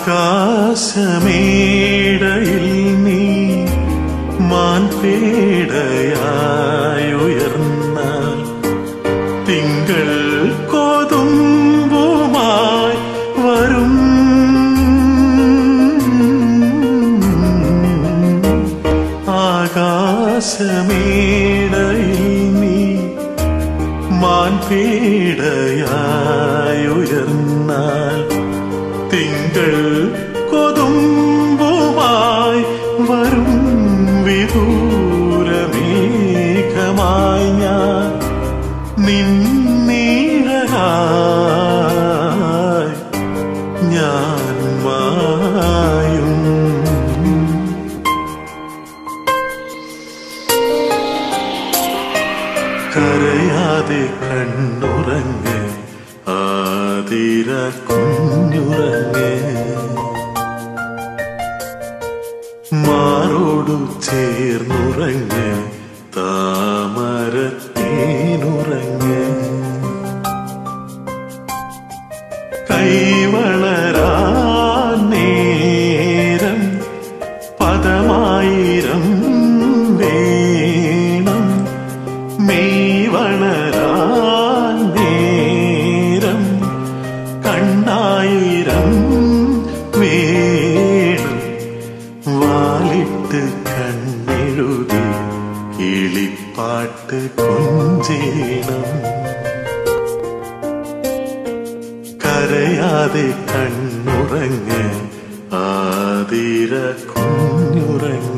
ആകാശമേടയിൽ നീ മാൻപേടയായുയർന്നാൽ തിങ്കൾ കൊതുമ്പുമായി വരും ആകാശമേടയിൽ നീ മാൻപേടയായുയർന്നാൽ തിങ്കൾ കൊതുമ്പുമായി വരും വിദൂരമേഘമായി ഞാൻ നിന്നീഴലായി ഞാൻ മായും കരയാതെ കണ്ണുറങ്ങ് ആതിര കുഞ്ഞുറങ്ങ് മാറോടു ചേർന്നുറങ്ങ് താമരത്തേനുറങ്ങ് കൈവളരാൻ നേരം പദമായിരം വേണം മെയ് വളരാൻ നേരം കണ്ണായിരം വേണം വാലിട്ട് കണ്ണെഴുതി കിളിപ്പാട്ട് കൊഞ്ചേണം കരയാതെ കണ്ണുറങ്ങ് ആതിര കുഞ്ഞുറങ്ങ്